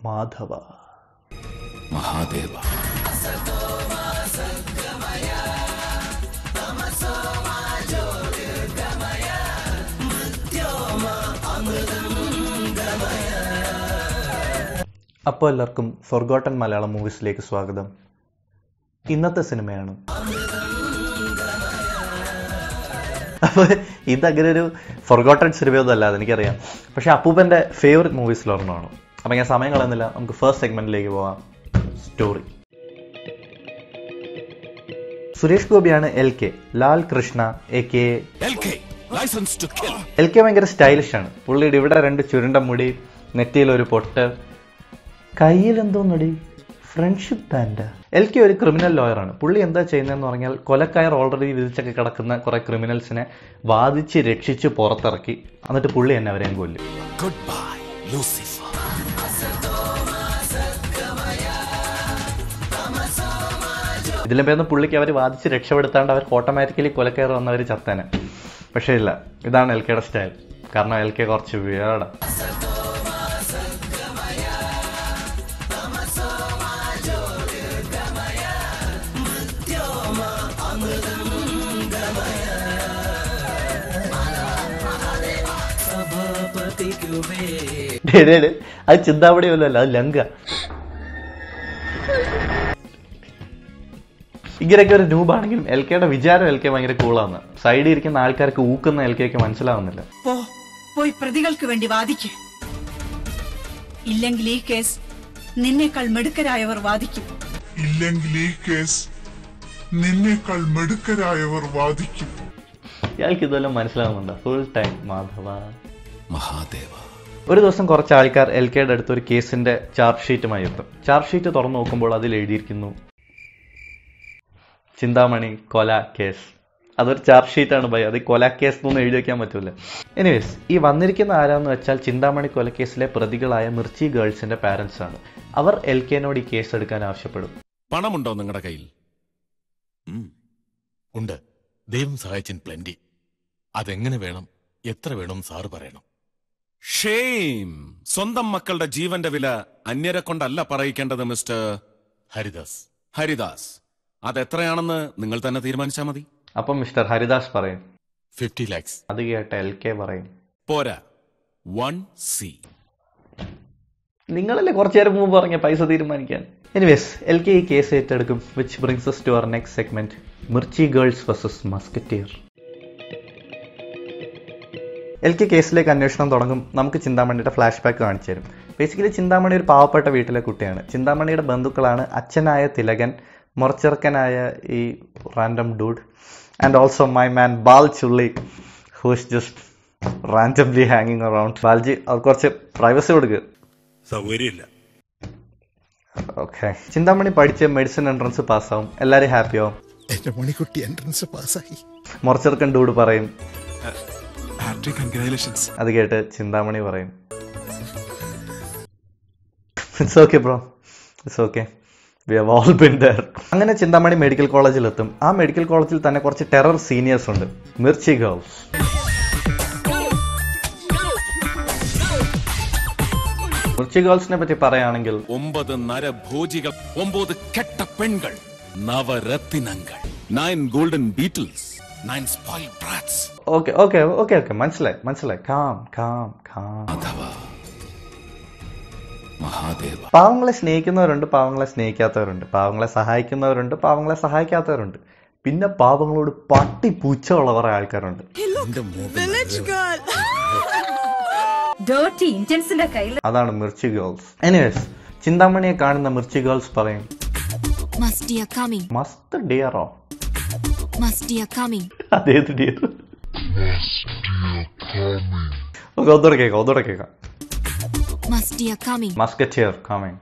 മാധവ മഹാദേവ അപ്പോൾ എല്ലാവർക്കും ഫൊർഗോട്ടൻ മലയാളം മൂവീസിലേക്ക് സ്വാഗതം ഇന്നത്തെ സിനിമയാണ് അപ്പോൾ ഇതങ്ങനെ ഒരു ഫൊർഗോട്ടൻ സിനിമയൊന്നും അല്ല അതെനിക്കറിയാം പക്ഷെ അപ്പൂപ്പൻ്റെ ഫേവററ്റ് മൂവീസിൽ ഒരെണ്ണമാണ് അപ്പം ഞാൻ സമയം കളയുന്നില്ല നമുക്ക് ഫസ്റ്റ് സെഗ്മെന്റിലേക്ക് പോവാം സ്റ്റോറി സുരേഷ് ഗോപിയാണ് L K Lal Krishna A K L K license to kill L K ഭയങ്കര സ്റ്റൈലിഷ് ആണ് പുള്ളിയുടെ ഇവിടെ രണ്ട് ചുരുണ്ട മുടി നെറ്റിയിൽ ഒരു പൊട്ട് കയ്യിൽ എന്തോന്നടി ഫ്രണ്ട്ഷിപ്പ് ബാൻഡ് എൽ കെ ഒരു ക്രിമിനൽ ലോയറാണ് പുള്ളി എന്താ ചെയ്യുന്നതെന്ന് പറഞ്ഞാൽ കൊലക്കയർ ഓൾറെഡി വിധിച്ചൊക്കെ കിടക്കുന്ന കുറെ ക്രിമിനൽസിനെ വാദിച്ച് രക്ഷിച്ച് പുറത്തിറക്കി എന്നിട്ട് പുള്ളി തന്നെ അവരെയും കൊല്ലും ഗുഡ് ബൈ ലൂസിഫർ ഇതിലും പേരുന്ന പുള്ളിക്ക് അവർ വാദിച്ച് രക്ഷപ്പെടുത്താണ്ട് അവർ ഓട്ടോമാറ്റിക്കലി കൊലക്കയർ വന്നവർ ചത്തേനെ പക്ഷേ ഇല്ല ഇതാണ് എൽ കെയുടെ സ്റ്റൈൽ കാരണം എൽ കെ കുറച്ച് വേർഡാണ് ഡേ, ഡേ, ഡേ, അത് ചിന്താപടി അല്ല അത് ലങ്ക ഇങ്ങനെയൊക്കെ ഒരു നൂബാണെങ്കിലും എൽ കെയുടെ വിചാരം എൽ കെ ഭയങ്കര കൂളാണ് സൈഡിൽ ഇരിക്കുന്ന ആൾക്കാർക്ക് ഊക്കുന്ന എൽ കെക്ക് മനസ്സിലാവുന്നില്ല പോ പോയി പ്രതികൾക്ക് വേണ്ടി വാദിക്ക് ഇല്ലെങ്കിൽ ഈ കേസ് നിന്നേക്കാൾ മിടുക്കരായവർ വാദിക്കും ഇല്ലെങ്കിൽ ഈ കേസ് നിന്നേക്കാൾ മിടുക്കരായവർ വാദിക്കും ഇയാൾക്ക് ഇതെല്ലാം മനസ്സിലാവുന്നുണ്ട് ഫുൾ ടൈം മാധവ മഹാദേവ ഒരു ദിവസം കുറച്ച് ആൾക്കാർ എൽ കെയുടെ അടുത്ത് ഒരു കേസിന്റെ ചാർജ് ഷീറ്റുമായി എത്തും ചാർജ് ഷീറ്റ് തുറന്നു നോക്കുമ്പോൾ അതിൽ എഴുതിയിരിക്കുന്നു ചിന്താമണി കൊല കേസ് അതൊരു ചാർജ് ഷീറ്റാണ് ഭയ അത് കൊല കേസ് എന്നൊന്നും എഴുതി വെക്കാൻ പറ്റൂല എനിവേസ് ഈ വന്നിരിക്കുന്ന ആരാന്ന് വെച്ചാൽ ചിന്താമണി കൊലക്കേസിലെ പ്രതികളായ മിർച്ചി ഗേൾസിന്റെ പാരന്റ്സ് ആണ് അവർ എൽ കെനോട് ഈ കേസ് എടുക്കാൻ ആവശ്യപ്പെടും പണമുണ്ടോ നിങ്ങളുടെ കയ്യിൽ ഉം. ഉണ്ട് ദൈവം സഹായിച്ചിൻ പ്ലന്റി അതെങ്ങനെ വേണം എത്ര വേണം സാറ് പറയണം ഷെയിം സ്വന്തം മക്കളുടെ ജീവന്റെ വില അന്യരെ കൊണ്ടല്ല പറയിക്കേണ്ടത് മിസ്റ്റർ ഹരിദാസ് ഹരിദാസ് അതെത്രയാണെന്ന് നിങ്ങൾ തന്നെ തീരുമാനിച്ചാൽ മതി അപ്പം മിസ്റ്റർ ഹരിദാസ് പറയും ഫിഫ്റ്റി ലാക്സ് അത് കേട്ട എൽ കെ പറയും പോരാ വൺ സി നിങ്ങളല്ലേ കുറച്ചു നേരം മുമ്പ് പറഞ്ഞ പൈസ തീരുമാനിക്കാൻ എനിവേസ് എൽ കെ ഈ കേസ് ഏറ്റെടുക്കും which brings to our next segment Mirchi girls versus musketeer L K കേസിലേക്ക് അന്വേഷണം തുടങ്ങും നമുക്ക് ചിന്താമണിയുടെ ഫ്ലാഷ് ബാക്ക് കാണിച്ചു തരും ബേസിക്കലി ചിന്താമണി ഒരു പാവപ്പെട്ട വീട്ടിലെ കുട്ടിയാണ് ചിന്താമണിയുടെ ബന്ധുക്കളാണ് അച്ഛനായ തിലകൻ മുറച്ചെറുക്കനായ ഈ random dude and also my man Bal ചുള്ളി ഹൂസ് ജസ്റ്റ് റാൻഡംലി ഹാങ്ങിങ് അറൌണ്ട് ബാൽജി അവർ കുറച്ച് പ്രൈവസി കൊടുക്കുക സൗകര്യമില്ല ഓക്കെ ചിന്താമണി പഠിച്ച് മെഡിസിൻ എൻട്രൻസ് പാസ്സാവും എല്ലാവരും ഹാപ്പിയാവും എന്റെ മണിക്കുട്ടി എൻട്രൻസ് പാസ്സായി മുറച്ചെറുക്കൻ ഡൂഡ് പറയും കൺഗ്രാലേഷൻസ് അത് കേട്ട് ചിന്താമണി പറയും it's okay bro it's okay we have all been there അങ്ങനെ ചിന്താമണി മെഡിക്കൽ കോളേജിൽ എത്തും ആ മെഡിക്കൽ കോളേജിൽ തന്നെ കുറച്ച് ടെറർ സീനിയേഴ്സ് ഉണ്ട് മിർച്ചി ഗേൾസ് മിർച്ചി ഗേൾസിനെ പറ്റി പറയുകയാണെങ്കിൽ ഒമ്പത് നരഭോജികൾ ഒമ്പത് കെട്ട പെൺകൾ നവരത്തിനങ്ങൾ nine golden beetles nine spoil brats okay okay okay okay മനസ്സിലായി മനസ്സിലായി calm calm calm Madhava Mahadeva പാവങ്ങളെ സ്നേഹിക്കുന്നവരുണ്ട് പാവങ്ങളെ സ്നേഹിക്കാത്തവരുണ്ട് പാവങ്ങളെ സഹായിക്കുന്നവരുണ്ട് പാവങ്ങളെ സഹായിക്കാത്തവരുണ്ട് പിന്നെ പാവങ്ങളോട് പട്ടി പൂച്ച ഉള്ള കുറെ ആൾക്കാരുണ്ട് ഡേർട്ടി ഇന്ത്യൻസിന്റെ കയ്യിൽ അതാണ് മിർച്ചി ഗേൾസ് എനിവേസ് ചിന്താമണിയെ കാണുന്ന മിർച്ചി ഗേൾസ് പറയും Must dear coming, മസ്ത് ഡിയറോ must dear coming. അതേത് ഡിയർ ഓക്കെ ഒന്നുകൂടെ കേൾക്കാം ഒന്നുകൂടെ കേൾക്കാം Must dear coming, musketeer coming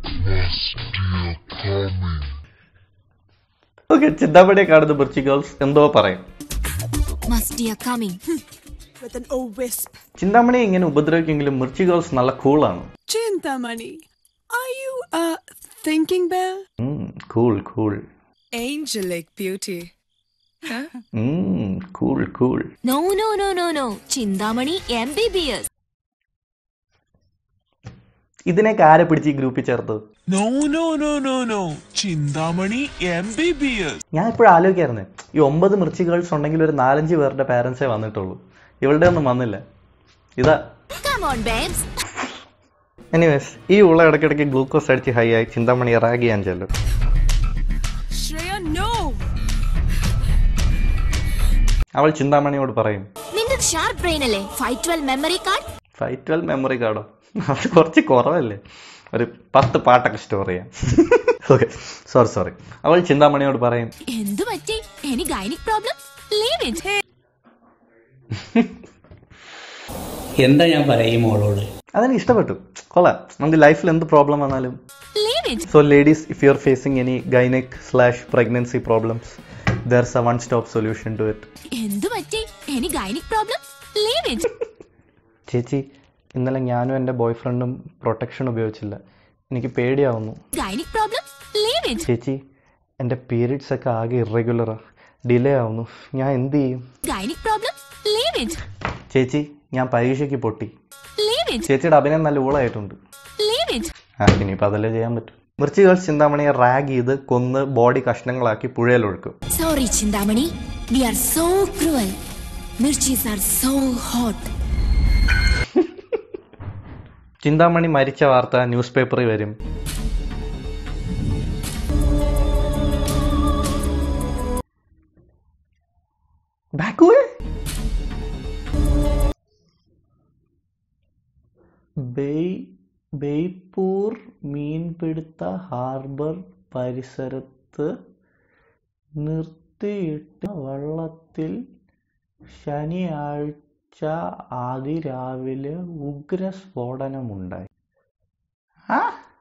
okay ചിന്താമണിയെ കാണുന്ന മിർച്ചി ഗേൾസ് എന്തോ പറയും must dear coming. With an old wisp. ചിന്താമണിയെ ഇങ്ങനെ ഉപദ്രവിക്കെങ്കിലും മിർച്ചി ഗേൾസ് നല്ല കൂളാണ് Chintamani, are you a thinking bell? Cool cool Angelic beauty. Cool cool No, no, no, no, no. Chindamani MBBS. ഇതിനൊക്കെ ആരെ പിടിച്ച് ഈ ഗ്രൂപ്പിൽ ചേർത്തത് no no no no no Chintamani M B B S ഞാൻ ഇപ്പോഴും ആലോചിക്കായിരുന്നു ഈ ഒമ്പത് മിർച്ചി ഗേൾസ് ഉണ്ടെങ്കിൽ ഒരു നാലഞ്ച് പേരുടെ പാരൻസേ വന്നിട്ടുള്ളൂ ഇവളുടെ ഒന്നും വന്നില്ല ഇതാ Come on, babes. എനിവേസ് ഈ ഉള്ള ഇടയ്ക്കിടയ്ക്ക് ഗ്ലൂക്കോസ് അടിച്ച് ഹൈ ആയി ചിന്താമണി റാഗ് ചെയ്യാൻ ചെല്ലും Shreya, no! അവൾ ചിന്താമണിയോട് പറയും നിന്റെ ഷാർപ്പ് ബ്രെയിൻ അല്ലേ five twelve memory card five twelve memory കാർഡോ അത് കുറച്ച് കുറവല്ലേ ഒരു പത്ത് പാട്ടൊക്കെ സ്റ്റോർ ചെയ്യാം ഓക്കെ സോറി സോറി അവൾ ചിന്താമണിയോട് പറയും എന്തു പറ്റി any gynaec problem leave it എന്താ ഞാൻ പറയും മോളോട് അതെനിക്ക് ഇഷ്ടപ്പെട്ടു കൊള്ളാം നമുക്ക് ലൈഫിൽ എന്ത് പ്രോബ്ലം വന്നാലും leave it so ladies if you are facing any gynaec slash pregnancy problems there's a one stop solution to it എന്തു പറ്റി any gynaec problem leave it ചേച്ചി ഇന്നലെ ഞാനും എൻ്റെ ബോയ് ഫ്രണ്ടും പ്രൊട്ടക്ഷൻ ഉപയോഗിച്ചില്ല എനിക്ക് പേടിയാവുന്നു ഗൈനിക് പ്രോബ്ലം ലീവ് ഇറ്റ് ചേച്ചി എൻ്റെ പീരീഡ്സ് ഒക്കെ ആകെ ഇറഗുലറാണ് ഡിലേ ആവുന്നു ഞാൻ എന്ത് ചെയ്യും ഗൈനിക് പ്രോബ്ലം ലീവ് ഇറ്റ് ചേച്ചി ഞാൻ പരീക്ഷയ്ക്ക് പൊട്ടി ലീവ് ഇറ്റ് ചേച്ചിയുടെ അഭിനയം നല്ല ഊളായിട്ടുണ്ട് ലീവ് ഇറ്റ് ആ ഇനിയിപ്പോൾ അതല്ലേ ചെയ്യാൻ പറ്റും മിർച്ചികൾ ചിന്താമണിയെ റാഗ് ചെയ്ത് കൊന്ന് ബോഡി കഷ്ണങ്ങളാക്കി പുഴയിലൊഴുക്കും sorry Chintamani we are so cruel Mirchis are so hot Chintamani മരിച്ച വാർത്ത ന്യൂസ് പേപ്പറിൽ വരും ബാക്കുവേ ബെയ് ബെയ്പൂർ മീൻപിടുത്ത ഹാർബർ പരിസരത്ത് നിർത്തിയിട്ട വള്ളത്തിൽ ശനിയാഴ്ച അതിരാവിലെ ഉഗ്രസ്ഫോടനമുണ്ടായി ആ?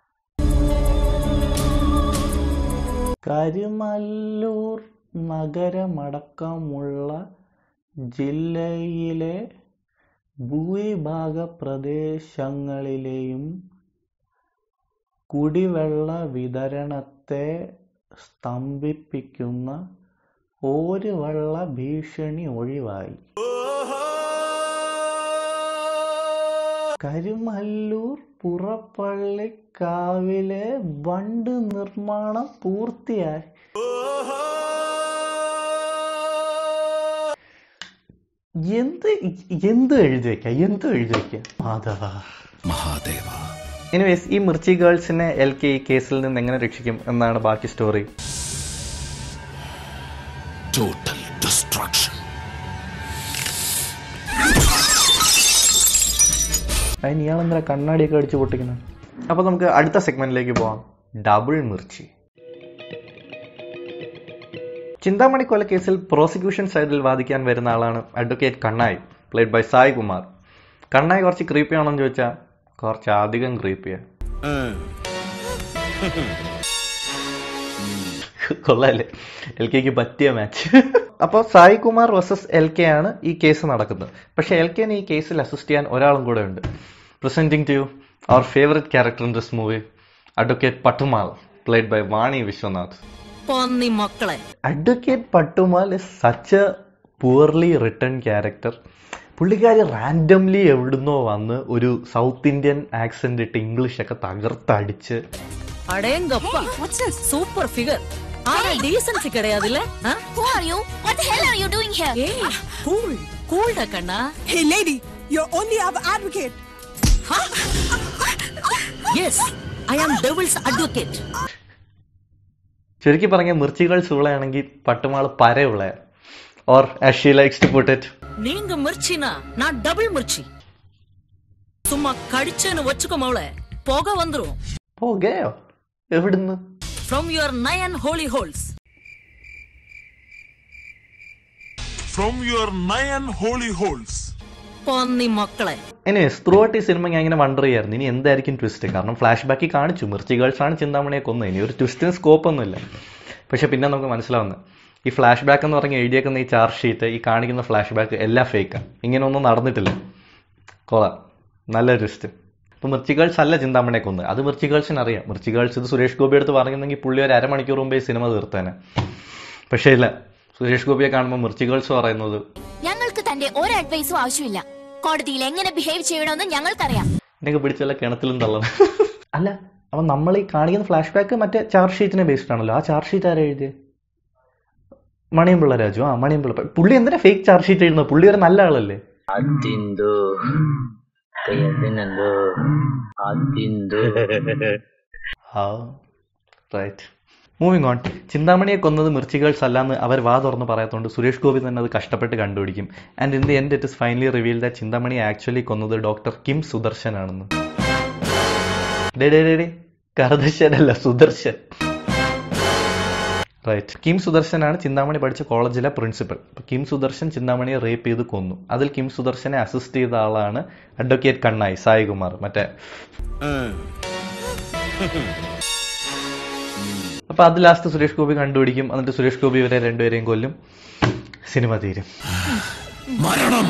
കരുമല്ലൂർ നഗരമടക്കമുള്ള ജില്ലയിലെ ഭൂരിഭാഗ പ്രദേശങ്ങളിലെയും കുടിവെള്ള വിതരണത്തെ സ്തംഭിപ്പിക്കുന്ന ഒരു വെള്ള ഭീഷണി ഒഴിവായി കരുമല്ലൂർ പുറപ്പള്ളിക്കാവിലെ ബണ്ട് നിർമ്മാണം പൂർത്തിയായി എന്ത് എന്ത് എഴുതി വെക്കാം എന്ത് എഴുതി വെക്കാം മാധവ മഹാദേവ എനിവേസ് ഈ മിർച്ചി ഗേൾസിനെ എൽ കെ ഈ കേസിൽ നിന്ന് എങ്ങനെ രക്ഷിക്കും എന്നാണ് ബാക്കി സ്റ്റോറി ടോട്ടൽ ഡിസ്ട്രക്ഷൻ അതിന് ഇയാളെന്താ കണ്ണാടിയൊക്കെ അടിച്ച് പൊട്ടിക്കണം അപ്പോൾ നമുക്ക് അടുത്ത സെഗ്മെന്റിലേക്ക് പോവാം ഡബിൾ മിർച്ചി ചിന്താമണി കൊലക്കേസിൽ പ്രോസിക്യൂഷൻ സൈഡിൽ വാദിക്കാൻ വരുന്ന ആളാണ് advocate Kannayi played by Sai Kumar Kannayi കുറച്ച് ക്രീപ്പി ആണെന്ന് ചോദിച്ചാൽ കുറച്ച് അധികം ക്രീപ്പിയാ കൊള്ളാല്ലേ എൽ കെക്ക് പറ്റിയ മാച്ച് അപ്പോൾ Sai Kumar versus L K ആണ് ഈ കേസ് നടക്കുന്നത് പക്ഷേ എൽ കെന് ഈ കേസിൽ അസിസ്റ്റ് ചെയ്യാൻ ഒരാളും കൂടെ ഉണ്ട് presenting to our favourite character in this movie advocate Pattumal played by Vani Viswanath പന്നി മക്കളെ advocate Pattumal is such a poorly written character പുള്ളിക്കാരി റാൻഡംലി എവിടുന്നോ വന്ന് ഒരു സൗത്ത് ഇന്ത്യൻ ആക്സെന്റ് ഇട്ട് ഇംഗ്ലീഷ് ഒക്കെ തകർത്തടിച്ച് அடேங்கப்பா சூப்பர் ஃபிகர் ஆனா டீசன்சி கிடையாதுல்ல Who are you? What the hell are you doing here? ஏய் கூல் கூல்டா Kanna Hey, lady, you're only our advocate. Yes I am devil's advocate ചുരുക്കി പറഞ്ഞ മിർച്ചികൾ സൂളയാണെങ്കിൽ പട്ടുമാൾ പരയുള്ള or as she likes to put it நீங்க மிர்ச்சினா நான் டபுள் மிர்ச்சி சும்மா கடிச்சேன்னு வச்சுக்கோ மவளை புகை வந்துரும் പോകയോ എവിടുന്ന് from your nine holy holes from your nine holy holes പന്നി മക്കളെ ഇനി ത്രൂ ഔട്ട് ഈ സിനിമ ഞാൻ ഇങ്ങനെ വണ്ടർ ചെയ്യായിരുന്നു ഇനി എന്തായിരിക്കും ട്വിസ്റ്റ് കാരണം ഫ്ലാഷ് ബാക്കിൽ കാണിച്ചു മിർച്ചി ഗേൾസ് ആണ് ചിന്താമണിയെ കൊന്നത് ഇനി ഒരു ട്വിസ്റ്റിന് സ്കോപ്പ് ഒന്നുമില്ല പക്ഷെ പിന്നെ നമുക്ക് മനസ്സിലാവുന്നത് ഈ ഫ്ലാഷ് ബാക്ക് എന്ന് പറഞ്ഞ് എഴുതിയേക്കുന്ന ഈ ചാർജ് ഷീറ്റ് ഈ കാണിക്കുന്ന ഫ്ലാഷ് ബാക്ക് എല്ലാം ഫേക്കാണ് ഇങ്ങനെ ഒന്നും നടന്നിട്ടില്ല കൊള്ളാം നല്ല ട്വിസ്റ്റ് ഇപ്പൊ മിർച്ചി ഗേൾസ് അല്ല ചിന്താമണിയെ കൊന്ന് അത് മിർച്ചി ഗേൾസിന് അറിയാം മിർച്ചി ഗേൾസ് ഇത് സുരേഷ് ഗോപി എടുത്ത് പറഞ്ഞെങ്കിൽ പുള്ളി ഒരു അരമണിക്കൂർ മുമ്പേ ഈ സിനിമ തീർത്തേനെ പക്ഷേ ഇല്ല സുരേഷ് ഗോപിയെ കാണുമ്പോൾ മിർച്ചി ഗേൾസ് പറയുന്നത് ഞങ്ങൾക്ക് തന്റെ ഒരു അഡ്വൈസും ആവശ്യമില്ല കോടതിയിൽ എങ്ങനെ ബിഹേവ് ചെയ്യണമെന്ന് ഞങ്ങൾക്കറിയാം എന്നൊക്കെ പിടിച്ചല്ല കിണത്തിലും തള്ളണം അല്ല അപ്പം നമ്മൾ ഈ കാണിക്കുന്ന ഫ്ലാഷ് ബാക്ക് മറ്റേ ചാർജ് ഷീറ്റിനെ ബേസ്ഡ് ആണല്ലോ ആ ചാർജ് ഷീറ്റ് ആരാ എഴുതിയത് മണിയമ്പിള്ള രാജു ആ മണിയമ്പിള്ള പുള്ളി എന്തിനാ ഫേക്ക് ചാർജ് ഷീറ്റ് എഴുതുന്നത് പുള്ളി ഒരു നല്ല ആളല്ലേ അതിന്തു എന്തിനെന്തോ അതിന്തു ആ റൈറ്റ് മൂവിങ് ഓൺ ചിന്താമണിയെ കൊന്നത് മിർച്ചികേൾസ് അല്ലാന്ന് അവർ വാ തുറന്ന് പറയാത്തതുകൊണ്ട് സുരേഷ് ഗോപി തന്നെ അത് കഷ്ടപ്പെട്ട് കണ്ടുപിടിക്കും and in the end it is finally reveal that Chintamani actually കൊന്നത് ഡോക്ടർ കിം സുദർശൻ ആണെന്ന് ഡേ ഡേ ഡേ ഡേ കർദർശൻ അല്ല സുദർശൻ റൈറ്റ് കിം സുദർശനാണ് ചിന്താമണി പഠിച്ച കോളേജിലെ പ്രിൻസിപ്പൽ അപ്പൊ കിം സുദർശൻ ചിന്താമണിയെ റേപ്പ് ചെയ്ത് കൊന്നു അതിൽ കിം സുദർശനെ അസിസ്റ്റ് ചെയ്ത ആളാണ് അഡ്വക്കേറ്റ് കണ്ണായി സായികുമാർ മറ്റേ അപ്പൊ അത് ലാസ്റ്റ് സുരേഷ് ഗോപി കണ്ടുപിടിക്കും എന്നിട്ട് സുരേഷ് ഗോപി ഇവരെ രണ്ടുപേരെയും കൊല്ലും സിനിമ തീരും മരണം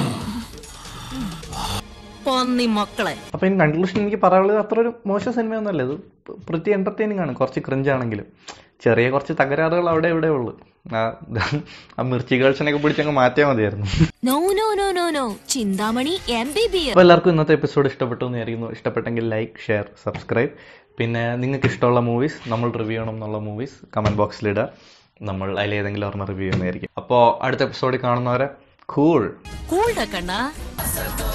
പന്നി മക്കളെ അപ്പൊ ഇൻ കൺക്ലൂഷൻ എനിക്ക് പറയാനുള്ളത് അത്ര ഒരു മോശം സിനിമയൊന്നുമല്ല ഇത് പ്രതി എന്റർടൈനിങ് ആണ് കുറച്ച് ക്രിഞ്ചാണെങ്കിലും ചെറിയ കുറച്ച് തകരാറുകൾ അവിടെ ഇവിടെ ഉള്ളു ആ ആ മിർച്ചി ഗേൾസിനൊക്കെ പിടിച്ചങ്ങ് മാറ്റിയാൽ മതിയായിരുന്നു No, no, no, no, no. Chindamani MBBS. അപ്പോൾ എല്ലാവർക്കും ഇന്നത്തെ എപ്പിസോഡ് ഇഷ്ടപ്പെട്ടു എന്ന് വിചാരിക്കുന്നു ഇഷ്ടപ്പെട്ടെങ്കിൽ ലൈക്ക് ഷെയർ സബ്സ്ക്രൈബ് പിന്നെ നിങ്ങൾക്ക് ഇഷ്ടമുള്ള മൂവീസ് നമ്മൾ റിവ്യൂ ചെയ്യണം എന്നുള്ള മൂവീസ് കമന്റ് ബോക്സിലിടുക നമ്മൾ അതിലേതെങ്കിലും ഒരെണ്ണം റിവ്യൂ ചെയ്യുന്നതായിരിക്കും അപ്പോൾ അടുത്ത എപ്പിസോഡിൽ കാണുന്നവരെ കൂൾ കൂൾഡ കണ്ണാ